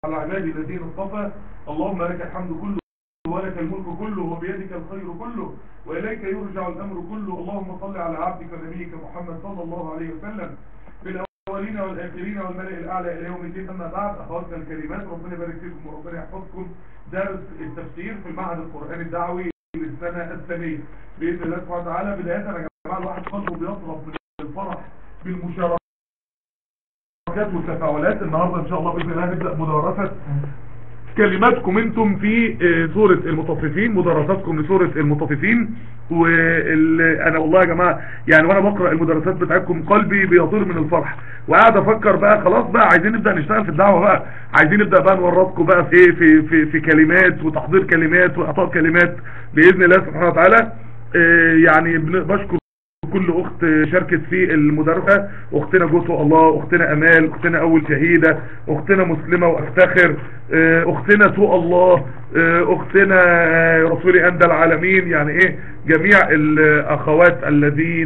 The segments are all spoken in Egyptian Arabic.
على عبادي الذين اصطفى اللهم لك الحمد كله ولك الملك كله وبيدك الخير كله وإليك يرجع الأمر كله اللهم صل على عبدك ونبيك محمد صلى الله عليه وسلم في الأولين والآخرين والملئ الأعلى إلى يوم الدين أما بعد أخواتنا الكلمات ربنا يبارك فيكم وربنا يحفظكم درس التفسير في المعهد القرآني الدعوي للسنة الثانية بإذن الله سبحانه وتعالى بداية يا جماعة الواحد قلبه بيطرف من الفرح بالمشاركة المشاركات والتفاعلات النهاردة ان شاء الله بإذن الله نبدأ مدرسة كلماتكم انتم في سورة المطففين مدرساتكم لسورة المطففين وانا والله يا جماعة يعني وانا بقرأ المدرسات بتاعتكم قلبي بيطير من الفرح وقاعد افكر بقى خلاص بقى عايزين نبدأ نشتغل في الدعوة بقى عايزين نبدأ بقى نورطكم بقى في ايه في, في, في كلمات وتحضير كلمات واعطاء كلمات بإذن الله سبحانه وتعالى يعني بشكر كل اخت شاركت في المدرسة اختنا جوتو الله اختنا امال اختنا اول شهيدة اختنا مسلمة وافتخر اختنا سوء الله اختنا رسولي اندى العالمين يعني ايه جميع الاخوات الذين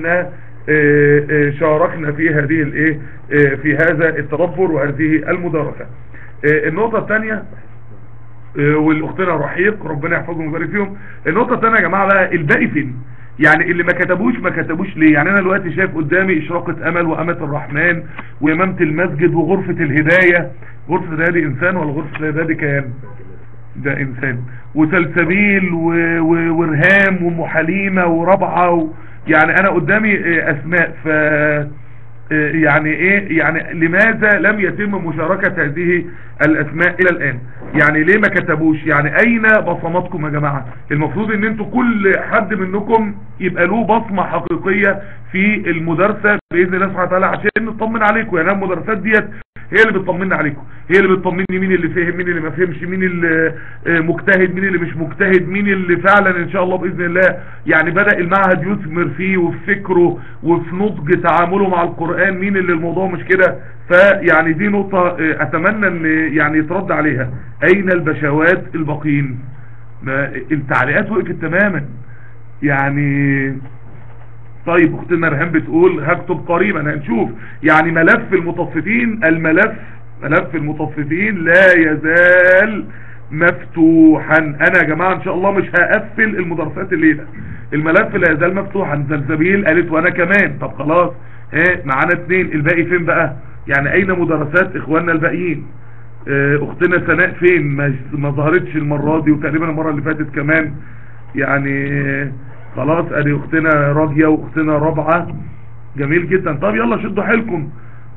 شاركنا في هذه الايه في هذا التدبر وهذه المدرسة النقطة الثانية والاختنا رحيق ربنا يحفظهم ويبارك فيهم النقطة الثانية يا جماعة بقى الباقي فين يعني اللي ما كتبوش ما كتبوش ليه يعني انا دلوقتي شايف قدامي اشراقة امل وامة الرحمن وامامة المسجد وغرفة الهداية غرفة الهداية دي انسان ولا غرفة الهداية دي كيان ده انسان وسلسبيل ورهام وام حليمة وربعة و... يعني انا قدامي اسماء ف يعني ايه يعني لماذا لم يتم مشاركة هذه الاسماء الى الان يعني ليه ما كتبوش يعني اين بصماتكم يا جماعة المفروض ان انتوا كل حد منكم يبقى له بصمة حقيقية في المدرسة باذن الله سبحانه وتعالى عشان نطمن عليكم يعني المدرسات ديت هي اللي بتطمنا عليكم هي اللي بتطمني مين اللي فهم مين اللي ما فهمش مين اللي مجتهد مين اللي مش مجتهد مين اللي فعلا ان شاء الله باذن الله يعني بدأ المعهد يثمر فيه وفي فكره وفي نضج تعامله مع القرآن مين اللي الموضوع مش كده فيعني دي نقطة اتمنى ان يعني يترد عليها اين البشوات الباقين التعليقات وقفت تماما يعني طيب اختنا رهان بتقول هكتب قريبا هنشوف يعني ملف المطففين الملف ملف المطففين لا يزال مفتوحا انا يا جماعة ان شاء الله مش هقفل المدرسات الليلة الملف لا يزال مفتوحا زلزبيل قالت وانا كمان طب خلاص ايه معانا اتنين الباقي فين بقى يعني اين مدرسات اخواننا الباقيين اه اختنا سناء فين ما ظهرتش المرة دي وتقريبا المرة اللي فاتت كمان يعني خلاص ادي اختنا راضية واختنا رابعة جميل جدا طب يلا شدوا حيلكم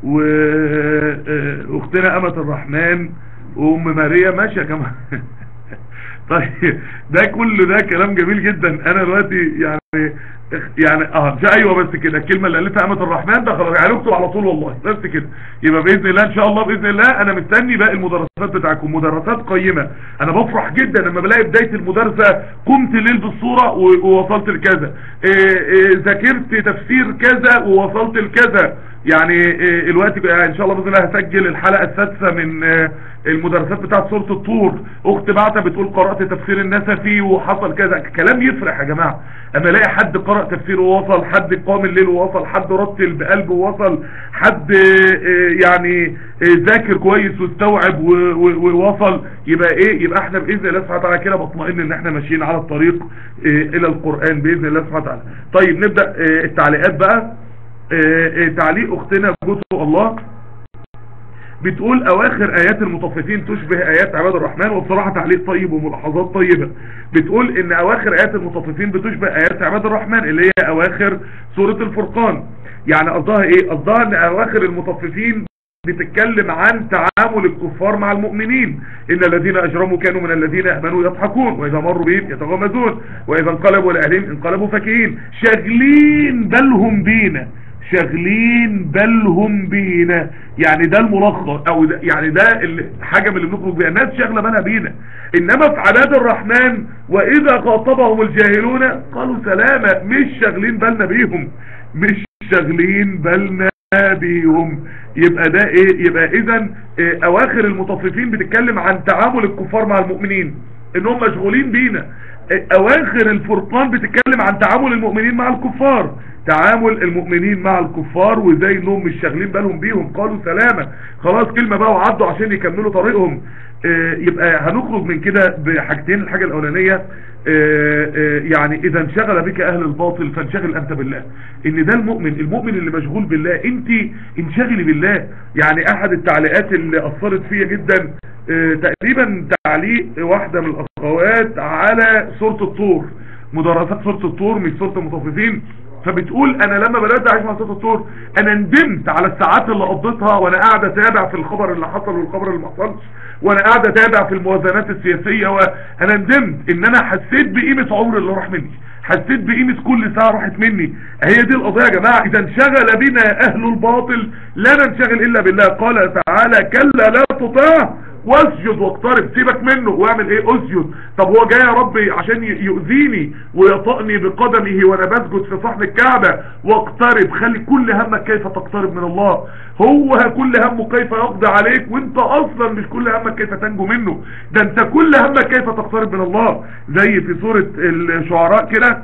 واختنا امة الرحمن وام ماريا ماشي يا جماعة طيب ده كل ده كلام جميل جدا انا دلوقتي يعني يعني اه ايوه بس كده الكلمه اللي قالتها امه الرحمن ده خلاص يعني اكتب على طول والله بس كده يبقى باذن الله ان شاء الله باذن الله انا مستني باقي المدرسات بتاعكم مدرسات قيمه انا بفرح جدا لما بلاقي بدايه المدرسه قمت الليل بالصوره ووصلت لكذا ذاكرت تفسير كذا ووصلت لكذا يعني الوقت ان شاء الله باذن الله هسجل الحلقه السادسه من المدرسات بتاعت سوره الطور اخت بعتها بتقول قرات تفسير النسفي وحصل كذا كلام يفرح يا جماعه اما الاقي حد قرأ تفسير ووصل حد قام الليل ووصل حد رتل بقلبه ووصل حد يعني ذاكر كويس واستوعب ووصل يبقى ايه يبقى احنا باذن الله سبحانه وتعالى كده بطمئن ان احنا ماشيين على الطريق الى القرآن باذن الله سبحانه وتعالى طيب نبدأ التعليقات بقى تعليق اختنا جوته الله بتقول اواخر ايات المطففين تشبه ايات عباد الرحمن وبصراحة تعليق طيب وملاحظات طيبة بتقول ان اواخر ايات المطففين بتشبه ايات عباد الرحمن اللي هي اواخر سورة الفرقان يعني قصدها ايه قصدها ان اواخر المطففين بتتكلم عن تعامل الكفار مع المؤمنين ان الذين اجرموا كانوا من الذين امنوا يضحكون واذا مروا بهم يتغمزون واذا انقلبوا لاهلهم انقلبوا فكهين شاغلين بالهم بينا شاغلين بالهم بينا يعني ده الملخص او ده يعني ده حاجة من اللي بنخرج بيها الناس شاغله بالها بينا انما في عباد الرحمن واذا خاطبهم الجاهلون قالوا سلامة مش شاغلين بالنا بيهم مش شاغلين بالنا بيهم يبقى ده ايه يبقى اذا إيه اواخر المطففين بتتكلم عن تعامل الكفار مع المؤمنين انهم مشغولين بينا اواخر الفرقان بتتكلم عن تعامل المؤمنين مع الكفار تعامل المؤمنين مع الكفار وازاي انهم مش شاغلين بالهم بيهم قالوا سلاما خلاص كلمة بقى وعدوا عشان يكملوا طريقهم آه، يبقى هنخرج من كده بحاجتين الحاجة الاولانية آه، آه، يعني اذا انشغل بك اهل الباطل فانشغل انت بالله ان ده المؤمن المؤمن اللي مشغول بالله انت انشغلي بالله يعني احد التعليقات اللي اثرت فيا جدا تقريبا تعليق واحدة من الاخوات على سورة الطور مدرسات سورة الطور مش سورة المطففين فبتقول انا لما بدأت اعيش مع سورة الطور انا ندمت على الساعات اللي قضيتها وانا قاعد اتابع في الخبر اللي حصل والخبر اللي ما حصلش وانا قاعد اتابع في الموازنات السياسية وانا ندمت ان انا حسيت بقيمة عمر اللي راح مني حسيت بقيمة كل ساعة راحت مني هي دي القضية يا جماعة اذا انشغل بنا اهل الباطل لا ننشغل الا بالله قال تعالى كلا لا تطاع واسجد واقترب سيبك منه واعمل ايه اسجد طب هو جاي يا ربي عشان يؤذيني ويطأني بقدمه وانا بسجد في صحن الكعبة واقترب خلي كل همك كيف تقترب من الله هو كل همه كيف يقضي عليك وانت اصلا مش كل همك كيف تنجو منه ده انت كل همك كيف تقترب من الله زي في سورة الشعراء كده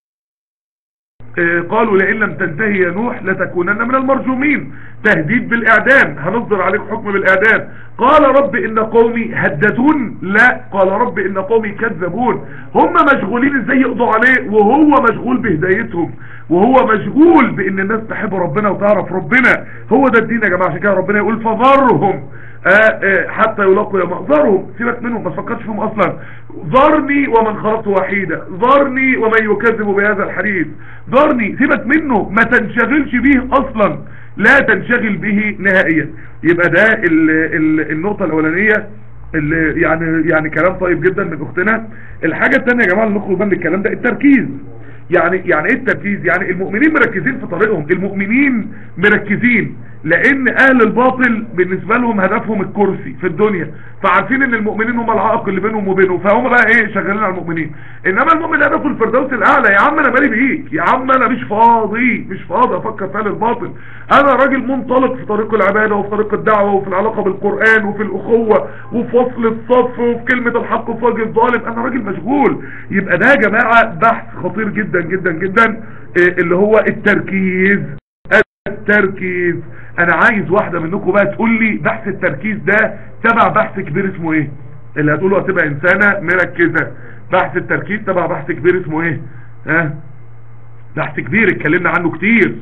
قالوا لئن لم تنتهي يا نوح لتكونن من المرجومين تهديد بالاعدام هنصدر عليك حكم بالاعدام قال رب ان قومي هددون لا قال رب ان قومي كذبون هم مشغولين ازاي يقضوا عليه وهو مشغول بهدايتهم وهو مشغول بان الناس تحب ربنا وتعرف ربنا هو ده الدين يا جماعه عشان كده ربنا يقول فذرهم آه آه حتى يلاقوا يوم ذرهم سيبك منهم ما تفكرش فيهم اصلا ذرني ومن خلقت وحيدا ذرني ومن يكذب بهذا الحديث ذرني سيبك منه ما تنشغلش به اصلا لا تنشغل به نهائيا يبقى ده ال ال النقطة الاولانية اللي يعني يعني كلام طيب جدا من اختنا الحاجة الثانية يا جماعة نخرج من الكلام ده التركيز يعني يعني ايه التركيز يعني المؤمنين مركزين في طريقهم المؤمنين مركزين لان اهل الباطل بالنسبة لهم هدفهم الكرسي في الدنيا فعارفين ان المؤمنين هم العائق اللي بينهم وبينهم فهم بقى ايه شغالين على المؤمنين انما المؤمن هدفه الفردوس الاعلى يا عم انا مالي بيك يا عم انا مش فاضي مش فاضي افكر في اهل الباطل انا راجل منطلق في طريق العبادة وفي طريق الدعوة وفي العلاقة بالقرآن وفي الاخوة وفي وصل الصف وفي كلمة الحق وفي وجه الظالم انا راجل مشغول يبقى ده يا جماعة بحث خطير جدا جدا جدا إيه اللي هو التركيز التركيز انا عايز واحدة منكم بقى تقول لي بحث التركيز ده تبع بحث كبير اسمه ايه اللي هتقوله هتبقى انسانة مركزة بحث التركيز تبع بحث كبير اسمه ايه ها بحث كبير اتكلمنا عنه كتير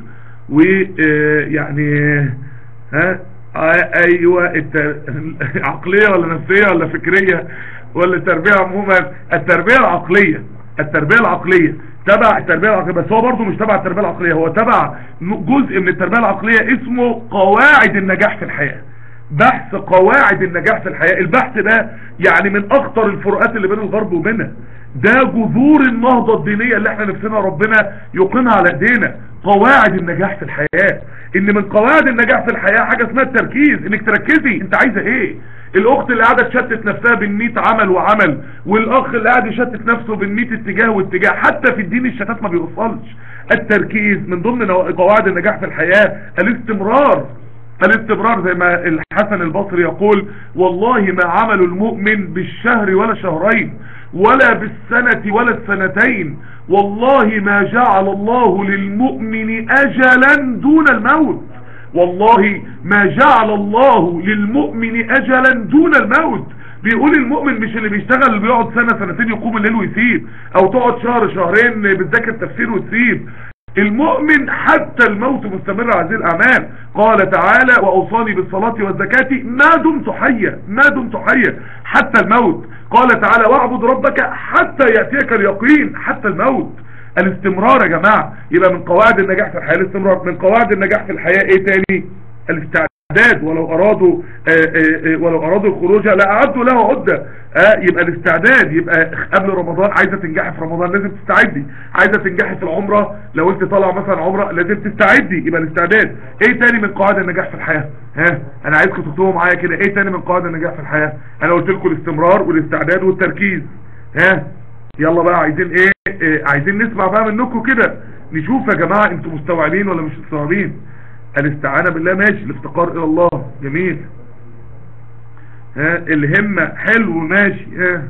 ويعني ها ايوه التر... عقلية ولا نفسية ولا فكرية ولا التربية عموما التربية العقلية التربية العقلية تبع التربية العقلية بس هو برضه مش تبع التربية العقلية هو تبع جزء من التربية العقلية اسمه قواعد النجاح في الحياة بحث قواعد النجاح في الحياة البحث ده يعني من اخطر الفروقات اللي بين الغرب وبيننا ده جذور النهضة الدينية اللي احنا نفسنا ربنا يقيمها على ايدينا قواعد النجاح في الحياة ان من قواعد النجاح في الحياة حاجة اسمها التركيز انك تركزي انت عايزة ايه الاخت اللي قاعدة تشتت نفسها بين 100 عمل وعمل والاخ اللي قاعد يشتت نفسه بين 100 اتجاه واتجاه حتى في الدين الشتات ما بيوصلش التركيز من ضمن قواعد النجاح في الحياة الاستمرار الاستمرار زي ما الحسن البصري يقول والله ما عمل المؤمن بالشهر ولا شهرين ولا بالسنة ولا السنتين والله ما جعل الله للمؤمن اجلا دون الموت والله ما جعل الله للمؤمن اجلا دون الموت بيقول المؤمن مش اللي بيشتغل اللي بيقعد سنة سنتين يقوم الليل ويسيب او تقعد شهر شهرين بتذاكر تفسير وتسيب المؤمن حتى الموت مستمر على هذه الاعمال قال تعالى واوصاني بالصلاة والزكاة ما دمت حيا ما دمت حيا حتى الموت قال تعالى واعبد ربك حتى يأتيك اليقين حتى الموت الاستمرار يا جماعة يبقى من قواعد النجاح في الحياة الاستمرار من قواعد النجاح في الحياة ايه تاني الاستعداد ولو ارادوا آآ آآ ولو ارادوا الخروج لاعدوا له عدة يبقى الاستعداد يبقى قبل رمضان عايزة تنجحي في رمضان لازم تستعدي عايزة تنجحي في العمرة لو انت طالع مثلا عمرة لازم تستعدي يبقى الاستعداد ايه تاني من قواعد النجاح في الحياة ها انا عايزكم تكتبوا معايا كده ايه تاني من قواعد النجاح في الحياة انا قلت لكم الاستمرار والاستعداد والتركيز ها يلا بقى عايزين ايه, إيه عايزين نسمع بقى منكم كده نشوف يا جماعة انتوا مستوعبين ولا مش مستوعبين الاستعانة بالله ماشي الافتقار الى الله جميل ها الهمة حلو ماشي ها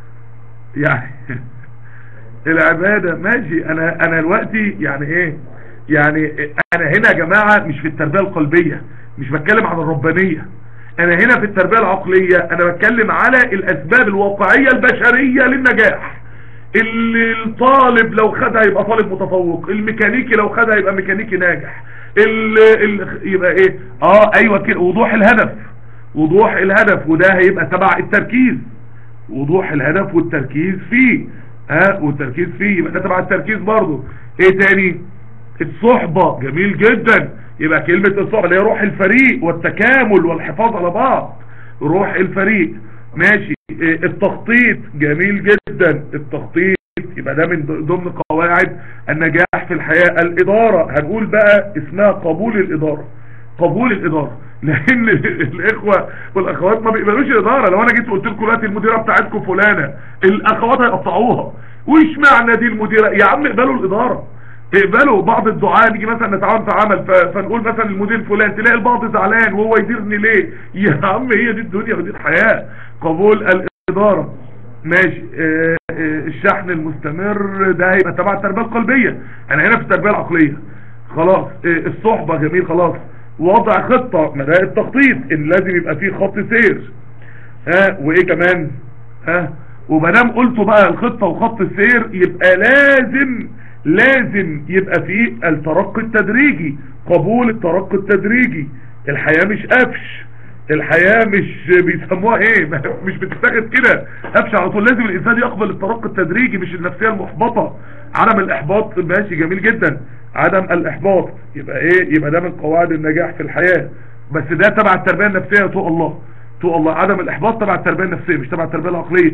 يعني العبادة ماشي انا انا دلوقتي يعني ايه يعني انا هنا يا جماعة مش في التربية القلبية مش بتكلم عن الربانية انا هنا في التربية العقلية انا بتكلم على الاسباب الواقعية البشرية للنجاح اللي الطالب لو خدها يبقى طالب متفوق الميكانيكي لو خدها يبقى ميكانيكي ناجح ال ال يبقى ايه اه ايوه كده وضوح الهدف وضوح الهدف وده هيبقى تبع التركيز وضوح الهدف والتركيز فيه ها آه والتركيز فيه يبقى ده تبع التركيز برضه ايه تاني الصحبة جميل جدا يبقى كلمة الصحبة اللي هي روح الفريق والتكامل والحفاظ على بعض روح الفريق ماشي إيه التخطيط جميل جدا التخطيط يبقى ده من ضمن قواعد النجاح في الحياة الإدارة هنقول بقى اسمها قبول الإدارة قبول الإدارة لأن الإخوة والأخوات ما بيقبلوش الإدارة لو أنا جيت وقلت لكم دلوقتي المديرة بتاعتكم فلانة الأخوات هيقطعوها وإيش معنى دي المديرة يا عم اقبلوا الإدارة اقبلوا بعض الدعاء نيجي مثلا نتعاون في عمل فنقول مثلا المدير فلان تلاقي البعض زعلان وهو يديرني ليه يا عم هي دي الدنيا ودي الحياة قبول الإدارة ماشي اه اه الشحن المستمر ده هيبقى تبع التربية القلبية انا هنا في التربية العقلية خلاص اه الصحبة جميل خلاص وضع خطة ما ده التخطيط ان لازم يبقى فيه خط سير ها وايه كمان ها ومدام قلتوا بقى الخطة وخط السير يبقى لازم لازم يبقى فيه الترقي التدريجي قبول الترقي التدريجي الحياة مش قفش الحياة مش بيسموها ايه مش بتتاخد كده قفش على طول لازم الانسان يقبل الترقي التدريجي مش النفسية المحبطة عدم الاحباط ماشي جميل جدا عدم الاحباط يبقى ايه يبقى ده من قواعد النجاح في الحياة بس ده تبع التربية النفسية تو الله تو الله عدم الاحباط تبع التربية النفسية مش تبع التربية العقلية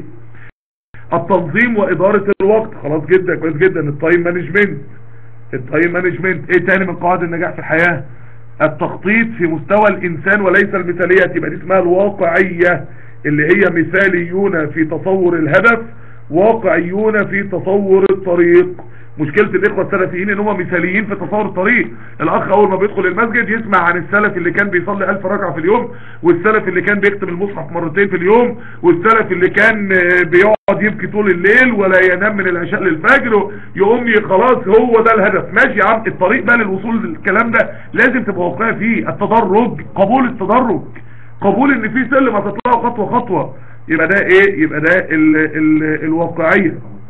التنظيم وادارة الوقت خلاص جدا كويس جدا التايم مانجمنت التايم مانجمنت ايه تاني من قواعد النجاح في الحياة التخطيط في مستوى الانسان وليس المثالية يبقى دي اسمها الواقعية اللي هي مثاليون في تصور الهدف واقعيون في تصور الطريق مشكلة الاخوة السلفيين ان هم مثاليين في تصور الطريق الاخ اول ما بيدخل المسجد يسمع عن السلف اللي كان بيصلي الف ركعة في اليوم والسلف اللي كان بيختم المصحف مرتين في اليوم والسلف اللي كان بيقعد يبكي طول الليل ولا ينام من العشاء للفجر يقوم خلاص هو ده الهدف ماشي يا عم الطريق بقى للوصول للكلام ده لازم تبقى واقعي فيه التدرج قبول التدرج قبول ان في سلم هتطلعه خطوة خطوة يبقى ده ايه يبقى ده ال ال الواقعية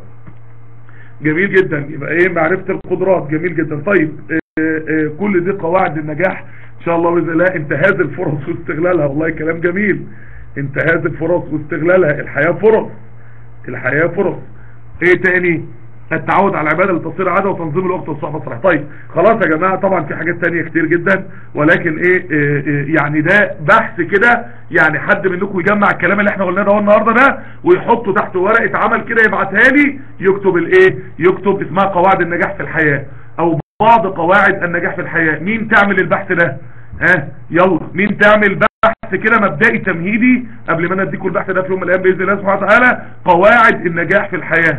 جميل جدا يبقى ايه معرفة القدرات جميل جدا طيب إيه إيه كل دي قواعد النجاح ان شاء الله باذن الله انتهاز الفرص واستغلالها والله كلام جميل انتهاز الفرص واستغلالها الحياة فرص الحياة فرص ايه تاني التعود على العبادة لتصير عادة وتنظيم الوقت والصحبة الصالحة طيب خلاص يا جماعة طبعا في حاجات تانية كتير جدا ولكن ايه, إيه, إيه يعني ده بحث كده يعني حد منكم يجمع الكلام اللي احنا قلناه ده النهاردة ده ويحطه تحت ورقة عمل كده يبعتها لي يكتب الايه يكتب اسمها قواعد النجاح في الحياة او بعض قواعد النجاح في الحياة مين تعمل البحث ده ها اه يلا مين تعمل بحث كده مبدئي تمهيدي قبل ما انا اديكم البحث ده في يوم من الايام باذن الله سبحانه وتعالى قواعد النجاح في الحياه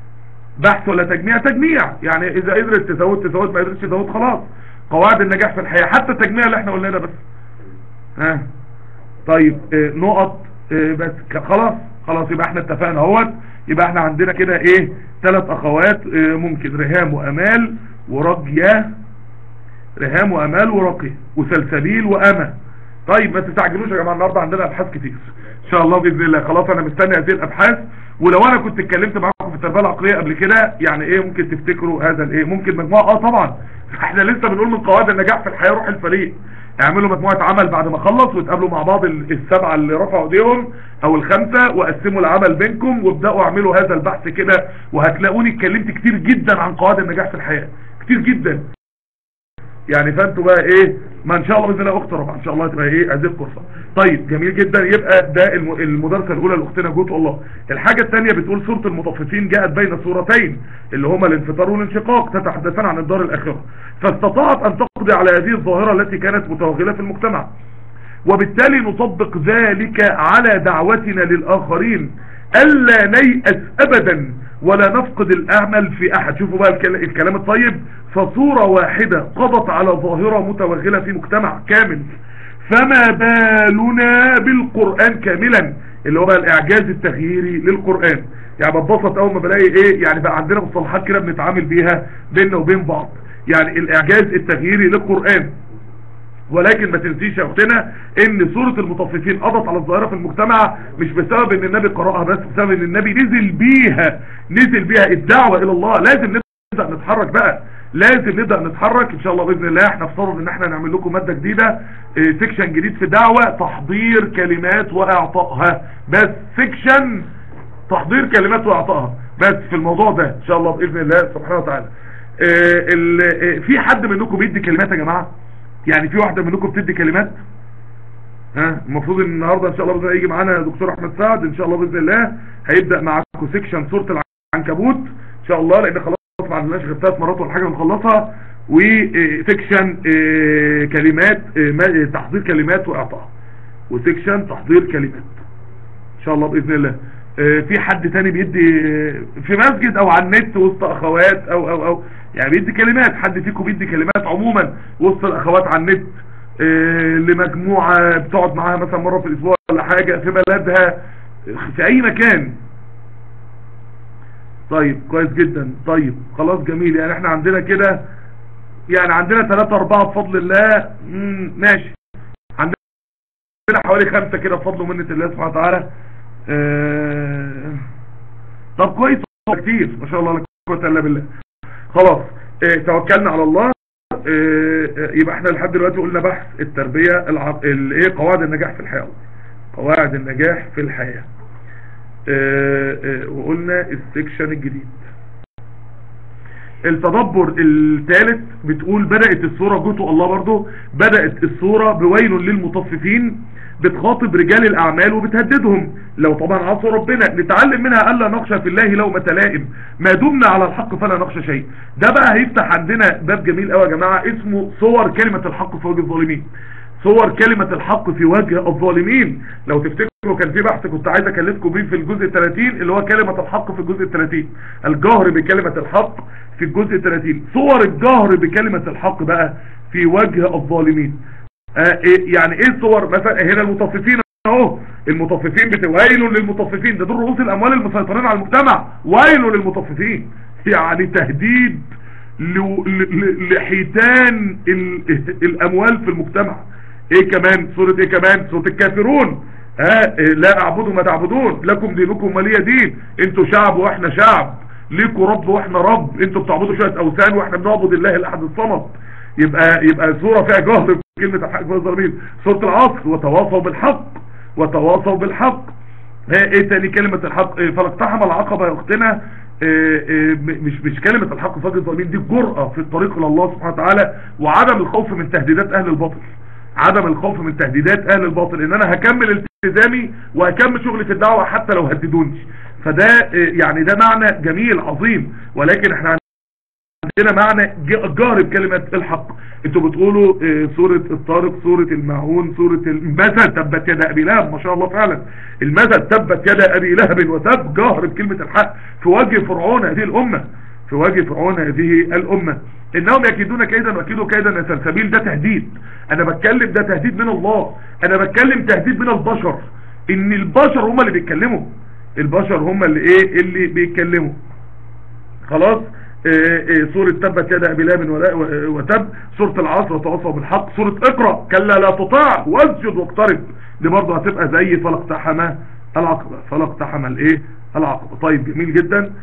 بحث ولا تجميع تجميع يعني اذا قدرت تزود تزود ما قدرتش تزود خلاص قواعد النجاح في الحياة حتى التجميع اللي احنا قلنا ده بس ها طيب اه نقط اه بس خلاص خلاص يبقى احنا اتفقنا اهوت يبقى احنا عندنا كده ايه ثلاث اخوات اه ممكن رهام وامال ورجية رهام وامال ورقية وسلسبيل وامة طيب ما تستعجلوش يا جماعه النهارده عندنا ابحاث كتير ان شاء الله باذن الله خلاص انا مستني هذه الابحاث ولو انا كنت اتكلمت معاكم في التربيه العقليه قبل كده يعني ايه ممكن تفتكروا هذا الايه ممكن مجموعه اه طبعا احنا لسه بنقول من قواعد النجاح في الحياه روح الفريق اعملوا مجموعه عمل بعد ما اخلص وتقابلوا مع بعض السبعه اللي رفعوا ايديهم او الخمسه وقسموا العمل بينكم وابداوا اعملوا هذا البحث كده وهتلاقوني اتكلمت كتير جدا عن قواعد النجاح في الحياه كتير جدا يعني فانتوا بقى ايه ما ان شاء الله باذن الله اخت ربع ان شاء الله تبقى ايه هذه القصه طيب جميل جدا يبقى ده المدرسه الاولى لاختنا جوت الله الحاجه الثانيه بتقول سوره المطففين جاءت بين سورتين اللي هما الانفطار والانشقاق تتحدثان عن الدار الاخره فاستطاعت ان تقضي على هذه الظاهره التي كانت متوغله في المجتمع وبالتالي نطبق ذلك على دعوتنا للاخرين الا نيأس ابدا ولا نفقد الامل في احد شوفوا بقى الكلام الطيب فصورة واحدة قضت على ظاهرة متوغلة في مجتمع كامل فما بالنا بالقرآن كاملا اللي هو بقى الاعجاز التغييري للقرآن يعني بتبسط اول ما بلاقي ايه يعني بقى عندنا مصطلحات كده بنتعامل بيها بيننا وبين بعض يعني الاعجاز التغييري للقرآن ولكن ما تنسيش يا اختنا ان سورة المطففين قضت على الظاهرة في المجتمع مش بسبب ان النبي قرأها بس بسبب ان النبي نزل بيها نزل بيها الدعوة الى الله لازم نبدأ نتحرك بقى لازم نبدأ نتحرك ان شاء الله باذن الله احنا في صدد ان احنا نعمل لكم مادة جديدة اه سيكشن جديد في الدعوة تحضير كلمات واعطائها بس سيكشن تحضير كلمات واعطائها بس في الموضوع ده ان شاء الله باذن الله سبحانه وتعالى اه اه في حد منكم بيدي كلمات يا جماعة يعني في واحدة منكم بتدي كلمات ها المفروض ان النهاردة ان شاء الله بإذن يجي معانا دكتور احمد سعد ان شاء الله باذن الله هيبدأ معاكم سيكشن سورة العنكبوت ان شاء الله لان خلاص ما عندناش غير ثلاث مرات ولا حاجه نخلصها وسيكشن كلمات تحضير كلمات واعطاء وسيكشن تحضير كلمات ان شاء الله باذن الله في حد تاني بيدي في مسجد او على النت وسط اخوات او او او يعني بيدي كلمات حد فيكم بيدي كلمات عموما وسط الاخوات على النت لمجموعة بتقعد معاها مثلا مرة في الاسبوع ولا حاجة في بلدها في اي مكان طيب كويس جدا طيب خلاص جميل يعني احنا عندنا كده يعني عندنا ثلاثة اربعة بفضل الله ماشي عندنا حوالي خمسة كده بفضل ومنة الله سبحانه وتعالى اه طب كويس كتير ما شاء الله لا قوه الا بالله خلاص اه توكلنا على الله اه يبقى احنا لحد دلوقتي قلنا بحث التربية العق... ايه قواعد النجاح في الحياة قواعد النجاح في الحياة اه اه وقلنا السكشن الجديد التدبر الثالث بتقول بدأت الصورة جوتو الله برضو بدأت الصورة بويل للمطففين بتخاطب رجال الاعمال وبتهددهم لو طبعا عصوا ربنا نتعلم منها الا نخشى في الله لومة لائم ما دمنا على الحق فلا نخشى شيء ده بقى هيفتح عندنا باب جميل قوي يا جماعة اسمه صور كلمة الحق في وجه الظالمين صور كلمة الحق في وجه الظالمين لو تفتكروا كان في بحث كنت عايز اكلمكم بيه في الجزء 30 اللي هو كلمة الحق في الجزء 30 الجهر بكلمة الحق في الجزء 30 صور الجهر بكلمة الحق بقى في وجه الظالمين آه إيه يعني ايه الصور مثلا هنا المطففين اهو المطففين ويل للمطففين ده دول رؤوس الاموال المسيطرين على المجتمع ويل للمطففين يعني تهديد لحيتان الاموال في المجتمع ايه كمان سورة ايه كمان سورة الكافرون ها إيه لا اعبدوا ما تعبدون لكم دينكم ولي دين انتوا شعب واحنا شعب ليكوا رب واحنا رب انتوا بتعبدوا شوية اوثان واحنا بنعبد الله الاحد الصمد يبقى يبقى سورة فيها جهر بكلمة الحق في الظالمين سورة العصر وتواصوا بالحق وتواصوا بالحق ايه تاني كلمة الحق إيه فلاقتحم العقبة يا اختنا إيه إيه مش مش كلمة الحق في وجه الظالمين دي الجرأة في الطريق الى الله سبحانه وتعالى وعدم الخوف من تهديدات اهل الباطل عدم الخوف من تهديدات اهل الباطل ان انا هكمل التزامي وهكمل شغلي في الدعوة حتى لو هددوني فده يعني ده معنى جميل عظيم ولكن احنا عندنا معنى جهر بكلمة الحق انتوا بتقولوا اه سورة الطارق سورة المعون سورة المثل تبت يد ابي لهب ما شاء الله فعلا المثل تبت يد ابي لهب وتب جهر بكلمة الحق في وجه فرعون هذه الامة في وجه فرعون هذه الامة انهم يكيدون كيدا وكيدوا كيدا يا سلسبيل ده تهديد انا بتكلم ده تهديد من الله انا بتكلم تهديد من البشر ان البشر هم اللي بيتكلموا البشر هم اللي ايه اللي بيتكلموا خلاص إيه إيه سورة تبت يد ابي لهب وتب سورة العصر وتواصوا بالحق سورة اقرأ كلا لا تطاع واسجد واقترب دي برضه هتبقى زي فلاقتحم العقبة فلاقتحم الايه العقبة طيب جميل جدا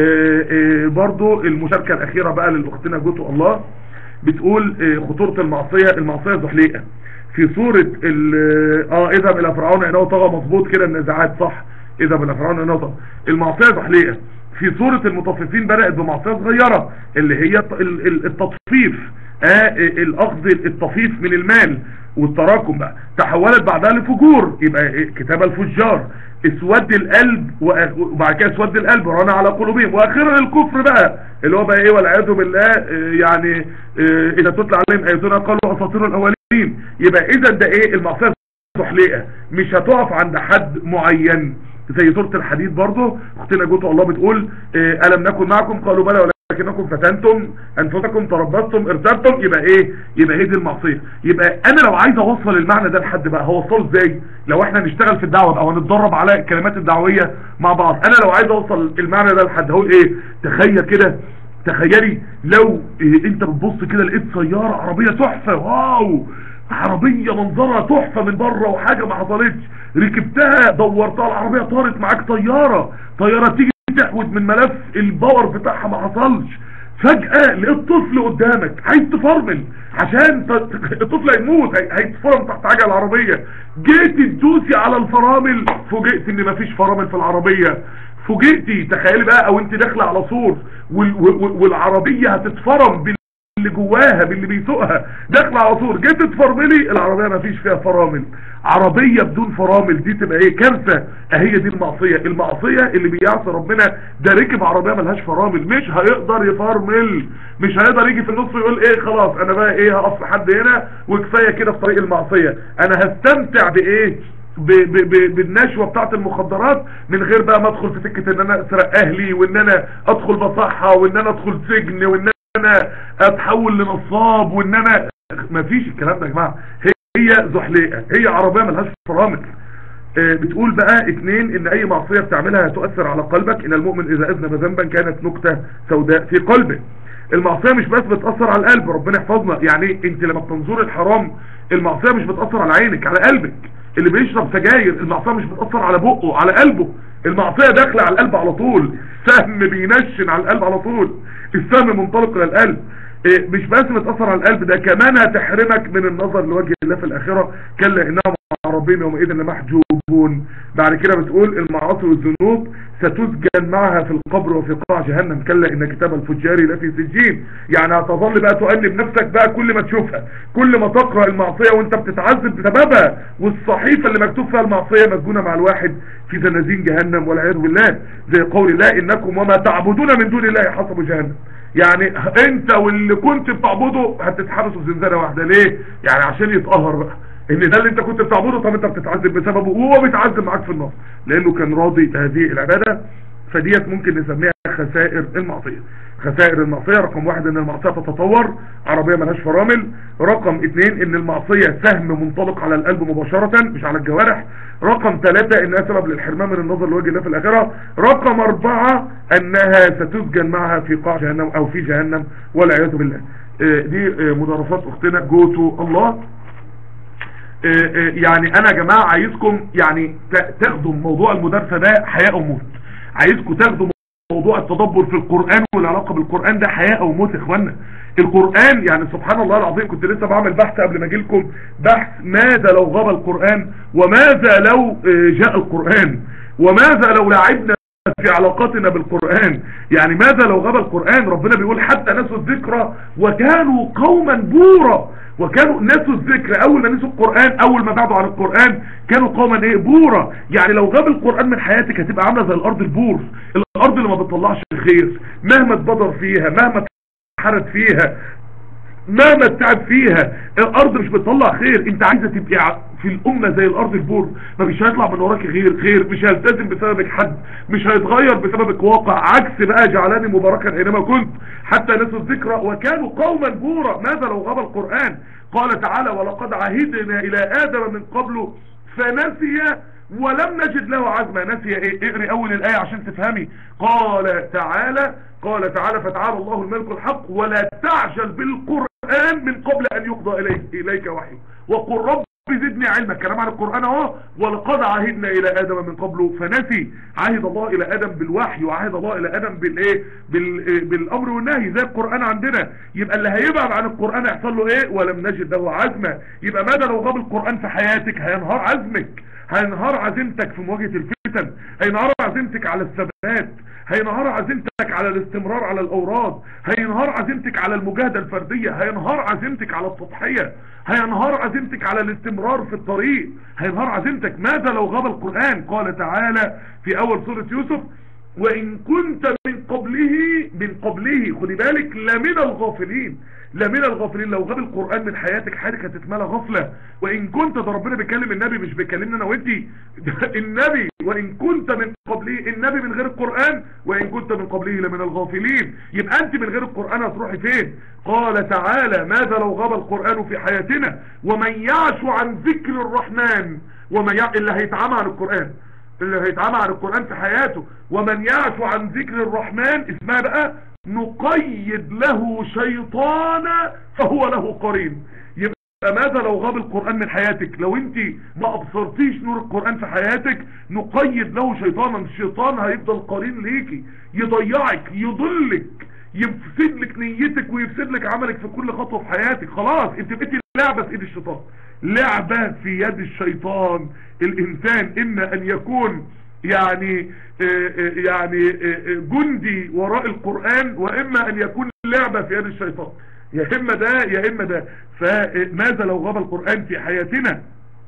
إيه برضه المشاركة الاخيرة بقى للاختنا جوتو الله بتقول خطورة المعصية المعصية زحليقة في سورة اه اذهب الى فرعون انه طغى مظبوط كده النزاعات صح اذهب الى فرعون انه طغى المعصية زحليقة في سورة المطففين بدأت بمعصية صغيرة اللي هي التطفيف آه الاخذ الطفيف من المال والتراكم بقى تحولت بعدها لفجور يبقى كتاب الفجار اسود القلب وبعد كده اسود القلب رانا على قلوبهم واخيرا الكفر بقى اللي هو بقى ايه والعياذ بالله آه يعني آه اذا تطلع عليهم اياتنا قالوا اساطير الاولين يبقى اذا ده ايه المعصيه تحليقه مش هتقف عند حد معين زي سورة الحديد برضه اختنا جوته الله بتقول اه ألم نكن معكم قالوا بلى ولكنكم فتنتم أنفسكم تربصتم ارتبتم يبقى ايه يبقى هي دي المعصية يبقى انا لو عايز اوصل المعنى ده لحد بقى هوصله ازاي لو احنا نشتغل في الدعوة او نتدرب على الكلمات الدعوية مع بعض انا لو عايز اوصل المعنى ده لحد هقول ايه تخيل كده تخيلي لو إيه انت بتبص كده لقيت سيارة عربية تحفة واو عربية منظرها تحفة من بره وحاجة ما حصلتش ركبتها دورتها العربية طارت معاك طيارة طيارة تيجي تحود من ملف الباور بتاعها ما حصلش فجأة لقيت طفل قدامك عايز تفرمل عشان الطفل هيموت هيتفرم تحت عجل العربية جيت تدوسي على الفرامل فوجئت ان مفيش فرامل في العربية فوجئتي تخيلي بقى او انت داخله على سور والعربية هتتفرم بال اللي جواها باللي بيسوقها داخله على طول جيت تفرملي العربيه ما فيش فيها فرامل عربيه بدون فرامل دي تبقى ايه كارثه اهي دي المعصيه المعصيه اللي بيعصي ربنا ده ركب عربيه ملهاش فرامل مش هيقدر يفرمل مش هيقدر يجي في النص ويقول ايه خلاص انا بقى ايه هقف لحد هنا وكفايه كده في طريق المعصيه انا هستمتع بايه ب ب ب بالنشوة بتاعت المخدرات من غير بقى ما ادخل في سكة ان انا اسرق اهلي وان انا ادخل بصحة وان انا ادخل سجن وان انا اتحول لنصاب وان انا مفيش الكلام ده يا جماعه هي زحليقه هي عربيه ملهاش فرامل آه بتقول بقى اتنين ان اي معصيه بتعملها هتؤثر على قلبك ان المؤمن اذا اذنب ذنبا كانت نكته سوداء في قلبه المعصيه مش بس بتاثر على القلب ربنا يحفظنا يعني انت لما بتنظر الحرام المعصيه مش بتاثر على عينك على قلبك اللي بيشرب سجاير المعصيه مش بتاثر على بقه على قلبه المعصيه داخله على القلب على طول سهم بينشن على القلب على طول السهم منطلق الى القلب إيه مش بس بتأثر على القلب ده كمان هتحرمك من النظر لوجه الله في الآخرة كلا إنهم مع ربهم يومئذ لمحجوبون بعد كده بتقول المعاصي والذنوب ستسجن معها في القبر وفي قاع جهنم كلا إن كتاب الفجار لفي سجين يعني هتظل بقى تؤنب نفسك بقى كل ما تشوفها كل ما تقرأ المعصية وانت بتتعذب بسببها والصحيفة اللي مكتوب فيها المعصية مسجونة مع الواحد في زنازين جهنم والعياذ بالله زي قول الله إنكم وما تعبدون من دون الله حسب جهنم يعني انت واللي كنت بتعبده هتتحبسوا في زنزانه واحده ليه يعني عشان يتقهر بقى ان ده اللي انت كنت بتعبده طب انت بتتعذب بسببه وهو بيتعذب معاك في النص لانه كان راضي بهذه العباده فديت ممكن نسميها خسائر المعصيه خسائر المعصيه رقم واحد ان المعصيه تتطور عربيه ملهاش فرامل رقم اثنين ان المعصيه سهم منطلق على القلب مباشره مش على الجوارح رقم ثلاثة انها سبب للحرمان من النظر لوجه الله في الاخرة رقم اربعة انها ستسجن معها في قاع جهنم او في جهنم والعياذ بالله دي مدرسات اختنا جوتو الله يعني انا يا جماعة عايزكم يعني تاخدوا موضوع المدرسة ده حياة او موت عايزكم تاخدوا موضوع التدبر في القرآن والعلاقة بالقرآن ده حياة او موت يا اخوانا القرآن يعني سبحان الله العظيم كنت لسه بعمل بحث قبل ما اجي لكم بحث ماذا لو غاب القرآن وماذا لو جاء القرآن وماذا لو لعبنا في علاقاتنا بالقرآن يعني ماذا لو غاب القرآن ربنا بيقول حتى نسوا الذكرى وكانوا قوما بورا وكانوا نسوا الذكر اول ما نسوا القرآن اول ما بعدوا عن القرآن كانوا قوما ايه بورا يعني لو غاب القرآن من حياتك هتبقى عاملة زي الارض البور الارض اللي ما بتطلعش خير مهما اتبدر فيها مهما اتحرت فيها مهما التعب فيها الارض مش بتطلع خير انت عايزه تبقى في الامه زي الارض البور مفيش هيطلع من وراك غير خير مش هيلتزم بسببك حد مش هيتغير بسببك واقع عكس بقى جعلاني مباركا اينما كنت حتى نسوا الذكرى وكانوا قوما بورا ماذا لو غاب القران قال تعالى ولقد عهدنا الى ادم من قبل فنسي ولم نجد له عزما نسي ايه اقري اول الايه عشان تفهمي قال تعالى قال تعالى فتعالى الله الملك الحق ولا تعجل بالقرآن من قبل ان يقضى اليك, إليك وحيه وقل رب زدني علما الكلام عن القرآن اهو ولقد عهدنا الى ادم من قبله فنسي عهد الله الى ادم بالوحي وعهد الله الى ادم بالايه بال بالامر والنهي زي القرآن عندنا يبقى اللي هيبعد عن القرآن يحصل له ايه ولم نجد له عزما يبقى ماذا لو غاب القرآن في حياتك هينهار عزمك هينهار عزيمتك في مواجهة الفتن هينهار عزيمتك على الثبات هينهار عزيمتك على الاستمرار على الاوراد هينهار عزيمتك على المجاهدة الفردية هينهار عزيمتك على التضحية هينهار عزيمتك على الاستمرار في الطريق هينهار عزيمتك ماذا لو غاب القرآن قال تعالى في اول سورة يوسف وان كنت من قبله من قبله خدي بالك لمن الغافلين لمن الغافلين لو غاب القرآن من حياتك حياتك هتتملى غفلة وان كنت ده ربنا بيكلم النبي مش بيكلمنا انا وانتي النبي وان كنت من قبله النبي من غير القرآن وان كنت من قبله لمن الغافلين يبقى انت من غير القرآن هتروحي فين قال تعالى ماذا لو غاب القرآن في حياتنا ومن يعش عن ذكر الرحمن ومن يع... اللي هيتعامى عن القرآن اللي هيتعامى عن القرآن في حياته ومن يعش عن ذكر الرحمن اسمها بقى نقيد له شيطانا فهو له قرين يبقى ماذا لو غاب القرآن من حياتك لو انت ما ابصرتيش نور القرآن في حياتك نقيد له شيطانا الشيطان هيفضل قرين ليكي يضيعك يضلك يفسد لك نيتك ويفسد لك عملك في كل خطوة في حياتك خلاص انت بقيتي لعبة في ايد الشيطان لعبة في يد الشيطان الانسان اما ان يكون يعني يعني جندي وراء القرآن واما ان يكون لعبة في يد الشيطان يا اما ده يا اما ده فماذا لو غاب القرآن في حياتنا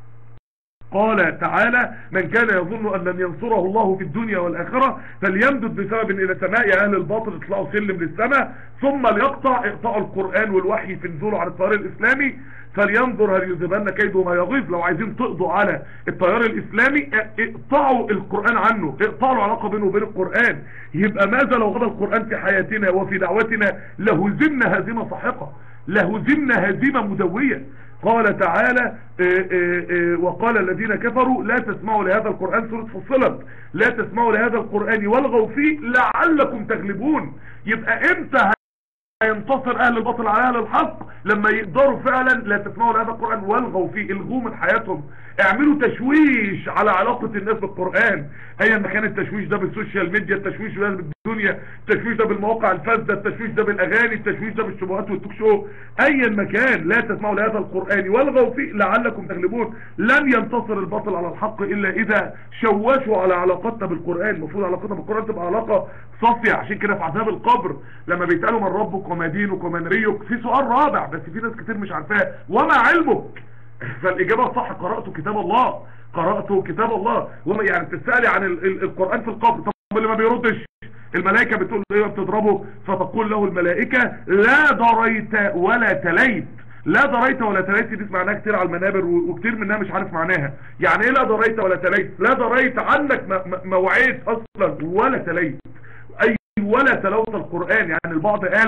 قال تعالى من كان يظن ان لن ينصره الله في الدنيا والاخرة فليمدد بسبب الى سماء اهل الباطل اطلعوا سلم للسماء ثم ليقطع اقطاع القرآن والوحي في نزوله على التيار الاسلامي فلينظر هل يذهبن كيده ما يغيظ لو عايزين تقضوا على التيار الاسلامي اقطعوا القرآن عنه اقطعوا العلاقة بينه وبين القرآن يبقى ماذا لو غدا القرآن في حياتنا وفي دعوتنا لهزمنا هزيمة ساحقة لهزمنا هزيمة مدوية قال تعالى آآ آآ وقال الذين كفروا لا تسمعوا لهذا القرآن سورة فصلت لا تسمعوا لهذا القرآن والغوا فيه لعلكم تغلبون يبقى امتى هينتصر اهل الباطل على اهل الحق لما يقدروا فعلا لا تسمعوا لهذا القرآن والغوا فيه الغوا من حياتهم اعملوا تشويش على علاقة الناس بالقرآن ايا ما كان التشويش ده بالسوشيال ميديا التشويش ده بالدنيا التشويش ده بالمواقع الفاسدة التشويش ده بالاغاني التشويش ده بالشبهات والتوك شو ايا ما كان لا تسمعوا لهذا القرآن والغوا فيه لعلكم تغلبون لن ينتصر الباطل على الحق الا اذا شوشوا على علاقتنا بالقرآن المفروض علاقتنا بالقرآن تبقى علاقة صافية عشان كده في عذاب القبر لما بيتقالوا من ربك وما دينك وما نريك في سؤال رابع بس في ناس كتير مش عارفاه وما علمك فالاجابة الصح قرأت كتاب الله قرأت كتاب الله وما يعني تسألي عن ال ال القرآن في القبر طب اللي ما بيردش الملائكة بتقول ايه بتضربه فتقول له الملائكة لا ضريت ولا تليت لا ضريت ولا تليت دي معناها كتير على المنابر وكتير منها مش عارف معناها يعني ايه لا ضريت ولا تليت لا ضريت عنك ما وعيت اصلا ولا تليت اي ولا تلوت القرآن يعني البعض قال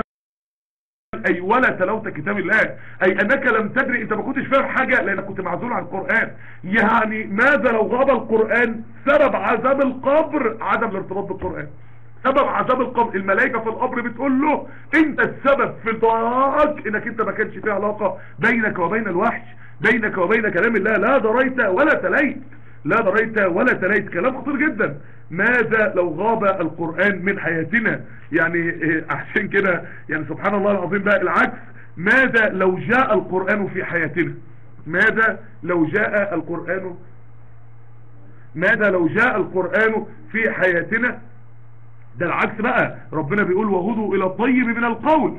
اي ولا تلوت كتاب الله اي انك لم تدري انت ما كنتش فاهم حاجة لانك كنت معزول عن القرآن يعني ماذا لو غاب القرآن سبب عذاب القبر عدم الارتباط بالقرآن سبب عذاب القبر الملائكة في القبر بتقول له انت السبب في ضياعك انك انت ما كانش في علاقة بينك وبين الوحش بينك وبين كلام الله لا دريت ولا تليت لا دريت ولا تليت كلام خطير جدا ماذا لو غاب القرآن من حياتنا يعني عشان كده يعني سبحان الله العظيم بقى العكس ماذا لو جاء القرآن في حياتنا ماذا لو جاء القرآن ماذا لو جاء القرآن في حياتنا ده العكس بقى ربنا بيقول وهدوا الى الطيب من القول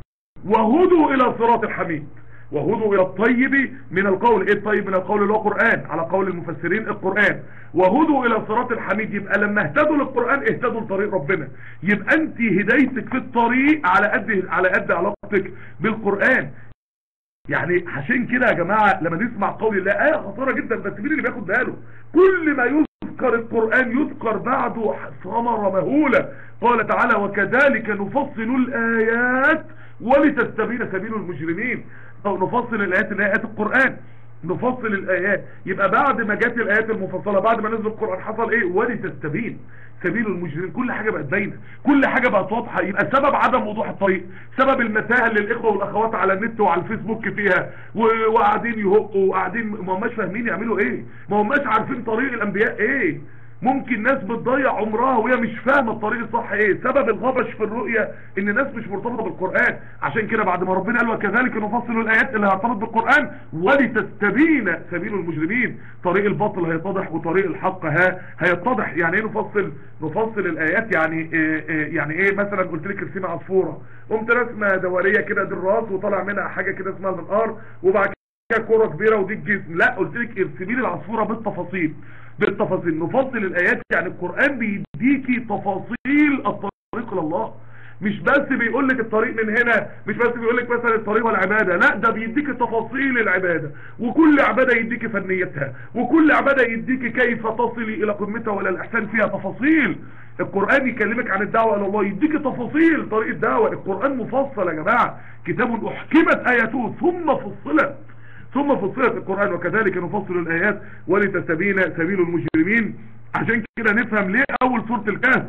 وهدوا الى صراط الحميد وهدوا الى الطيب من القول ايه الطيب من القول اللي هو قرآن على قول المفسرين القرآن وهدوا الى صراط الحميد يبقى لما اهتدوا للقرآن اهتدوا لطريق ربنا يبقى انت هدايتك في الطريق على قد على قد علاقتك بالقرآن يعني عشان كده يا جماعة لما نسمع قول الله آية خطيرة جدا بس مين اللي بياخد باله كل ما يذكر القرآن يذكر بعده ثمرة مهولة قال تعالى وكذلك نفصل الآيات ولتستبين سبيل المجرمين أو نفصل الآيات اللي هي آيات القرآن نفصل الآيات يبقى بعد ما جت الآيات المفصلة بعد ما نزل القرآن حصل ايه ولتستبين سبيل المجرمين كل حاجة بقت باينة كل حاجة بقت واضحة يبقى سبب عدم وضوح الطريق سبب المساهل للإخوة والأخوات على النت وعلى الفيسبوك فيها وقاعدين يهقوا وقاعدين ما هماش فاهمين يعملوا ايه ما هماش عارفين طريق الأنبياء ايه ممكن ناس بتضيع عمرها وهي مش فاهمه الطريق الصح ايه سبب الغبش في الرؤية ان الناس مش مرتبطه بالقرآن عشان كده بعد ما ربنا قال وكذلك نفصل الايات اللي هترتبط بالقرآن ولتستبين سبيل المجرمين طريق الباطل هيتضح وطريق الحق ها هيتضح يعني ايه نفصل نفصل الايات يعني إيه إيه يعني ايه مثلا قلت لك ارسمي عصفوره قمت رسمه دوريه كده دي الراس وطلع منها حاجه كده اسمها المنقار وبعد كده كوره كبيره ودي الجسم لا قلت لك ارسمي لي العصفوره بالتفاصيل بالتفاصيل نفصل الايات يعني القرآن بيديكي تفاصيل الطريق لله مش بس بيقول لك الطريق من هنا مش بس بيقول لك مثلا الطريق والعبادة لا ده بيديك تفاصيل العبادة وكل عبادة يديك فنيتها وكل عبادة يديك كيف تصلي الى قمتها ولا الاحسان فيها تفاصيل القرآن يكلمك عن الدعوة الى الله يديك تفاصيل طريق الدعوة القرآن مفصل يا جماعة كتاب احكمت اياته ثم فصلت ثم فصلت القرآن وكذلك نفصل الآيات ولتستبين سبيل المجرمين عشان كده نفهم ليه أول سورة الكهف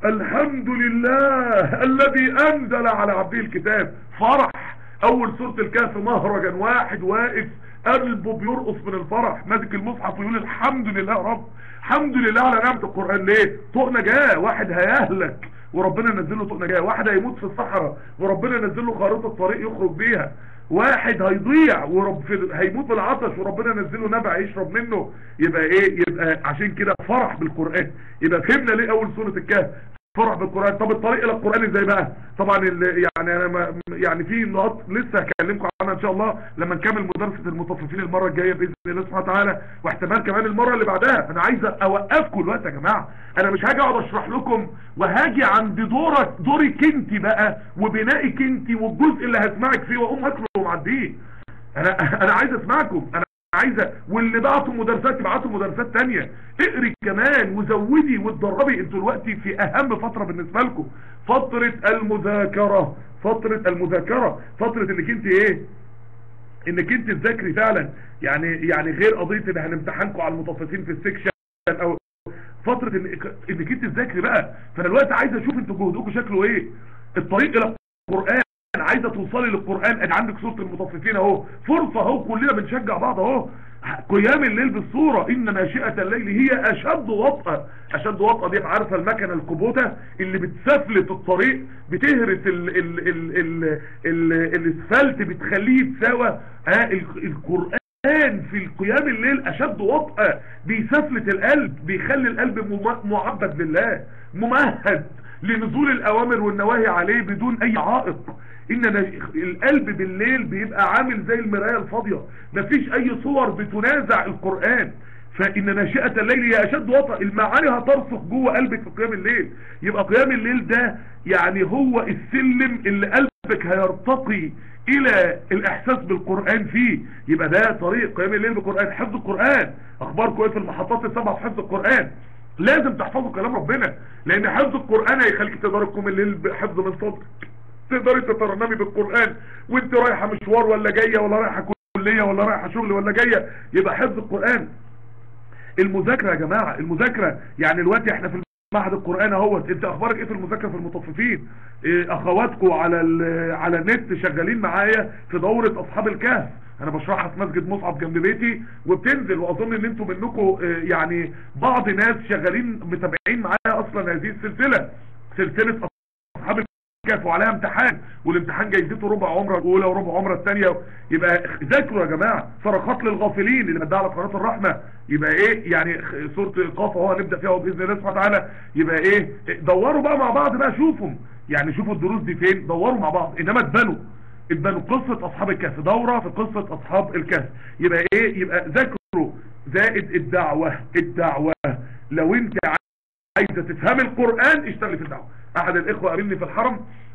الحمد لله الذي انزل على عبده الكتاب فرح اول سورة الكهف مهرجا واحد واقف قلبه بيرقص من الفرح ماسك المصحف ويقول الحمد لله يا رب الحمد لله على نعمة القرآن ليه طوق نجاة واحد هيهلك وربنا نزل له طوق نجاة واحد هيموت في الصحراء وربنا نزل له خارطة طريق يخرج بيها واحد هيضيع ورب في هيموت بالعطش وربنا نزله نبع يشرب منه يبقى ايه يبقى عشان كده فرح بالقرآن يبقى فهمنا ليه اول سورة الكهف فرح بالقرآن طب الطريق الى القرآن ازاي بقى طبعا يعني انا ما يعني في نقاط لسه هكلمكم عنها ان شاء الله لما نكمل مدرسة المطففين المرة الجاية باذن الله سبحانه وتعالى واحتمال كمان المرة اللي بعدها انا عايز اوقفكم الوقت يا جماعة انا مش هاجي اقعد اشرح لكم وهاجي عند دورك دورك انت بقى وبنائك انت والجزء اللي هسمعك فيه واقوم اكله ومعديه انا انا عايز اسمعكم انا عايزة واللي بعتوا مدرسات يبعتوا مدرسات تانية اقري كمان وزودي واتدربي انتوا دلوقتي في اهم فترة بالنسبة لكم فترة المذاكرة فترة المذاكرة فترة انك انت ايه انك انت تذاكري فعلا يعني يعني غير قضية ان هنمتحنكم على المطففين في السكشن او فترة انك, انك انت تذاكري بقى فانا دلوقتي عايز اشوف انتوا جهدكم شكله ايه الطريق الى القرآن عايزة توصلي للقرآن ادي عندك سورة المطففين اهو فرصة اهو كلنا بنشجع بعض اهو قيام الليل بالصورة ان ناشئة الليل هي اشد وطأة اشد وطأة دي عارفة المكنة الكبوتة اللي بتسفلت الطريق بتهرس ال ال ال ال ال الاسفلت بتخليه يتساوى اه القرآن في القيام الليل اشد وطأة بيسفلت القلب بيخلي القلب معبد لله ممهد لنزول الاوامر والنواهي عليه بدون اي عائق ان القلب بالليل بيبقى عامل زي المراية الفاضية مفيش اي صور بتنازع القرآن فان ناشئة الليل هي اشد وطأ المعاني هترسخ جوه قلبك في قيام الليل يبقى قيام الليل ده يعني هو السلم اللي قلبك هيرتقي الى الاحساس بالقرآن فيه يبقى ده طريق قيام الليل بالقرآن حفظ القرآن اخباركم ايه في المحطات السبعة في حفظ القرآن لازم تحفظوا كلام ربنا لان حفظ القرآن هيخليك تقدر تقوم الليل بحفظ من صدرك تقدري تترنمي بالقرآن وانت رايحة مشوار ولا جاية ولا رايحة كلية ولا رايحة شغل ولا جاية يبقى حفظ القرآن المذاكرة يا جماعة المذاكرة يعني الوقت احنا في معهد القرآن اهوت انت اخبارك ايه في المذاكرة في المطففين إيه اخواتكم على على النت شغالين معايا في دورة اصحاب الكهف انا بشرحها في مسجد مصعب جنب بيتي وبتنزل واظن ان انتم منكم يعني بعض ناس شغالين متابعين معايا اصلا هذه السلسلة سلسلة اصحاب الكهف وعليها امتحان والامتحان جايزته ربع عمره الاولى وربع عمره الثانيه يبقى ذاكروا يا جماعه صرخات للغافلين اللي مدعى على قناه الرحمه يبقى ايه يعني سوره قاف اهو هنبدا فيها باذن الله سبحانه وتعالى يبقى ايه دوروا بقى مع بعض بقى شوفوا يعني شوفوا الدروس دي فين دوروا مع بعض انما اتبنوا اتبنوا قصه اصحاب الكهف دوره في قصه اصحاب الكهف يبقى ايه يبقى ذاكروا زائد الدعوه الدعوه لو انت عايزه تفهم القران اشتغلي في الدعوه احد الاخوه قابلني في الحرم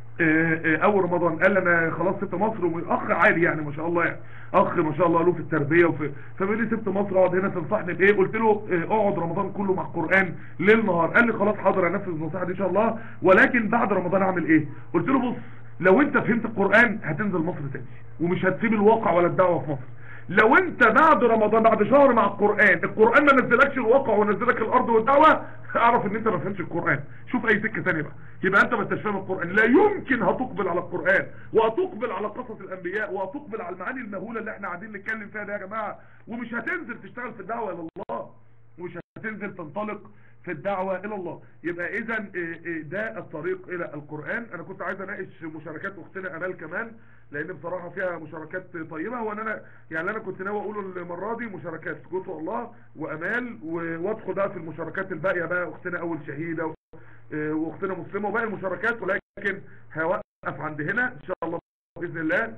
اول رمضان قال لي انا خلاص سبت مصر واخ عالي يعني ما شاء الله يعني اخ ما شاء الله له في التربيه وفي فبيقول لي سبت مصر اقعد هنا تنصحني بايه قلت له اقعد رمضان كله مع القران ليل نهار قال لي خلاص حاضر انفذ النصيحه دي ان شاء الله ولكن بعد رمضان اعمل ايه قلت له بص لو انت فهمت القران هتنزل مصر تاني ومش هتسيب الواقع ولا الدعوه في مصر لو انت بعد رمضان بعد شهر مع القرآن القرآن ما نزلكش الواقع ونزلك الارض والدعوة اعرف ان انت ما فهمتش القرآن شوف اي سكة تانية بقى يبقى انت ما انتش فاهم القرآن لا يمكن هتقبل على القرآن وهتقبل على قصص الانبياء وهتقبل على المعاني المهولة اللي احنا قاعدين نتكلم فيها ده يا جماعة ومش هتنزل تشتغل في الدعوة الى الله ومش هتنزل تنطلق في الدعوة الى الله يبقى اذا ده الطريق الى القرآن انا كنت عايز اناقش مشاركات اختنا امال كمان لان بصراحة فيها مشاركات طيبة وانا انا يعني انا كنت ناوي اقوله المرة دي مشاركات جزء الله وامال وادخل بقى في المشاركات الباقية بقى اختنا اول شهيدة واختنا مسلمة وباقي المشاركات ولكن هوقف عند هنا ان شاء الله باذن الله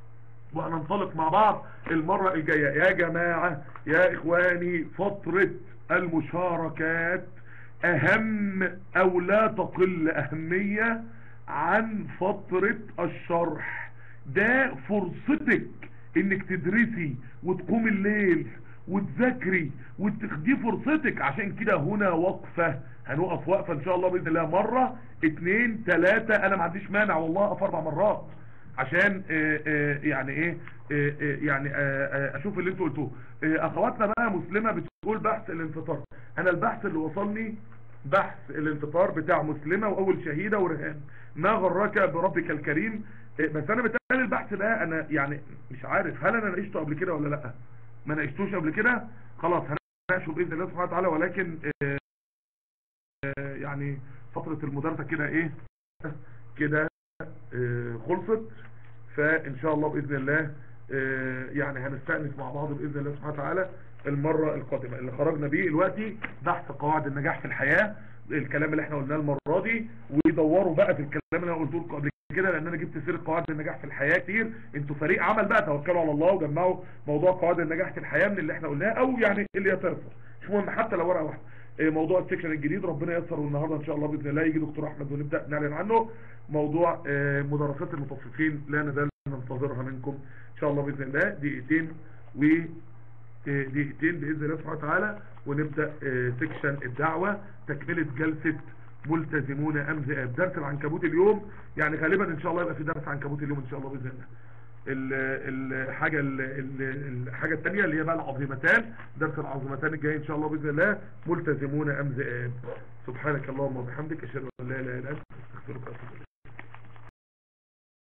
وهننطلق مع بعض المرة الجاية يا جماعة يا اخواني فترة المشاركات اهم او لا تقل اهمية عن فترة الشرح ده فرصتك انك تدرسي وتقوم الليل وتذاكري وتاخدي فرصتك عشان كده هنا وقفة هنوقف وقفة ان شاء الله باذن الله مرة اتنين تلاتة انا ما عنديش مانع والله اقف اربع مرات عشان آآ آآ يعني ايه آآ يعني اشوف اللي انتوا قلتوه اخواتنا بقى مسلمة بتقول بحث الانفطار انا البحث اللي وصلني بحث الانتصار بتاع مسلمة واول شهيدة ورهان ما غرك بربك الكريم إيه، بس انا بتقال البحث ده انا يعني مش عارف هل انا ناقشته قبل كده ولا لا ما ناقشتوش قبل كده خلاص هنناقشه باذن الله سبحانه وتعالى ولكن آه، آه، يعني فترة المدرسة كده ايه كده آه، خلصت فان شاء الله باذن الله آه، يعني هنستأنس مع بعض باذن الله سبحانه وتعالى المرة القادمة اللي خرجنا بيه دلوقتي بحث قواعد النجاح في الحياة الكلام اللي احنا قلناه المرة دي ويدوروا بقى في الكلام اللي انا قلته لكم قبل كده لان انا جبت سيره قواعد النجاح في الحياة كتير انتوا فريق عمل بقى توكلوا على الله وجمعوا موضوع قواعد النجاح في الحياة من اللي احنا قلناه او يعني اللي يترفض مش مهم حتى لو ورقه واحده إيه، موضوع السكشن الجديد ربنا ييسر والنهارده ان شاء الله باذن الله يجي دكتور احمد ونبدا نعلن عنه موضوع آه، مدرسات المطففين لا نزال ننتظرها منكم ان شاء الله باذن الله دقيقتين و آه، دقيقتين باذن الله سبحانه وتعالى ونبدا آه، سكشن الدعوه تكمله جلسه ملتزمون ام ذئاب درس العنكبوت اليوم يعني غالبا ان شاء الله يبقى في درس عنكبوت اليوم ان شاء الله باذن الله ال- الحاجة ال- ال- الحاجة الثانية اللي هي بقى العظيمتان درس العظيمتان الجاي ان شاء الله باذن الله ملتزمون ام ذئاب سبحانك اللهم وبحمدك اشهد ان لا اله الا انت